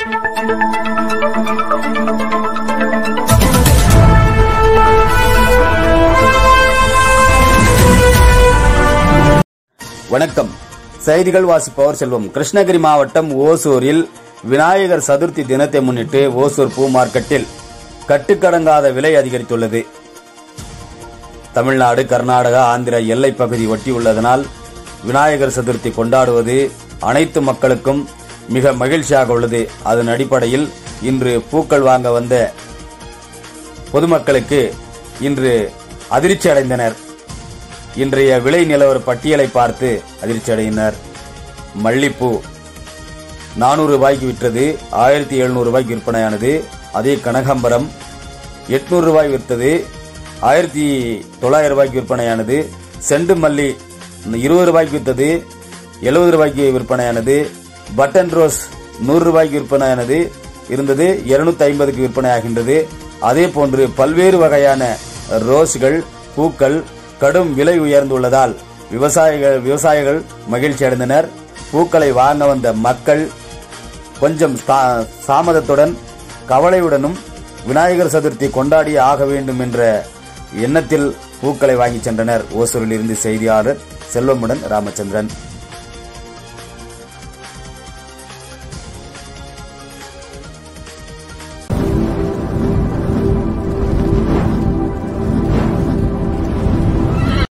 வணக்கம் செய்திகள் வாசிப்பவர் செல்வம் கிருஷ்ணகிரி மாவட்டம் ஓசூரில் விநாயகர் சதுர்த்தி தினத்தை முன்னிட்டு ஓசூர் பூ மார்க்கெட்டில் கட்டுக்கடங்காத விலை அதிகரித்துள்ளது தமிழ்நாடு கர்நாடகா ஆந்திர எல்லைப் பகுதி ஒட்டியுள்ளதனால் விநாயகர் சதுர்த்தி கொண்டாடுவது அனைத்து மக்களுக்கும் மிக மகிழ்ச்சியாக உள்ளது அதன் அடிப்படையில் இன்று பூக்கள் வாங்க வந்த பொதுமக்களுக்கு இன்று அதிர்ச்சி அடைந்தனர் இன்றைய விலை நிலவர பட்டியலை பார்த்து அதிர்ச்சி அடையினர் மல்லிப்பூ நானூறு ரூபாய்க்கு விற்றது ஆயிரத்தி எழுநூறு ரூபாய்க்கு விற்பனையானது அதே கனகாம்பரம் எட்நூறு ரூபாய் விற்றது ஆயிரத்தி தொள்ளாயிரம் ரூபாய்க்கு விற்பனையானது செண்டு மல்லி இருபது ரூபாய்க்கு விற்றது எழுபது ரூபாய்க்கு விற்பனையானது பட்டன் ரோஸ் நூறு ரூபாய்க்கு விற்பனையானது இருந்தது இருநூத்தி ஐம்பதுக்கு விற்பனையாகின்றது அதே போன்று பல்வேறு வகையான ரோஸ்கள் பூக்கள் கடும் விலை உயர்ந்துள்ளதால் விவசாயிகள் விவசாயிகள் மகிழ்ச்சி அடைந்தனர் பூக்களை வாங்க வந்த மக்கள் கொஞ்சம் தா- தாமதத்துடன் கவலையுடனும் விநாயகர் சதுர்த்தி கொண்டாடி ஆக வேண்டும் என்ற எண்ணத்தில் பூக்களை வாங்கி சென்றனர் ஓசூரில் இருந்து செய்தியாளர் செல்வமுடன் ராமச்சந்திரன்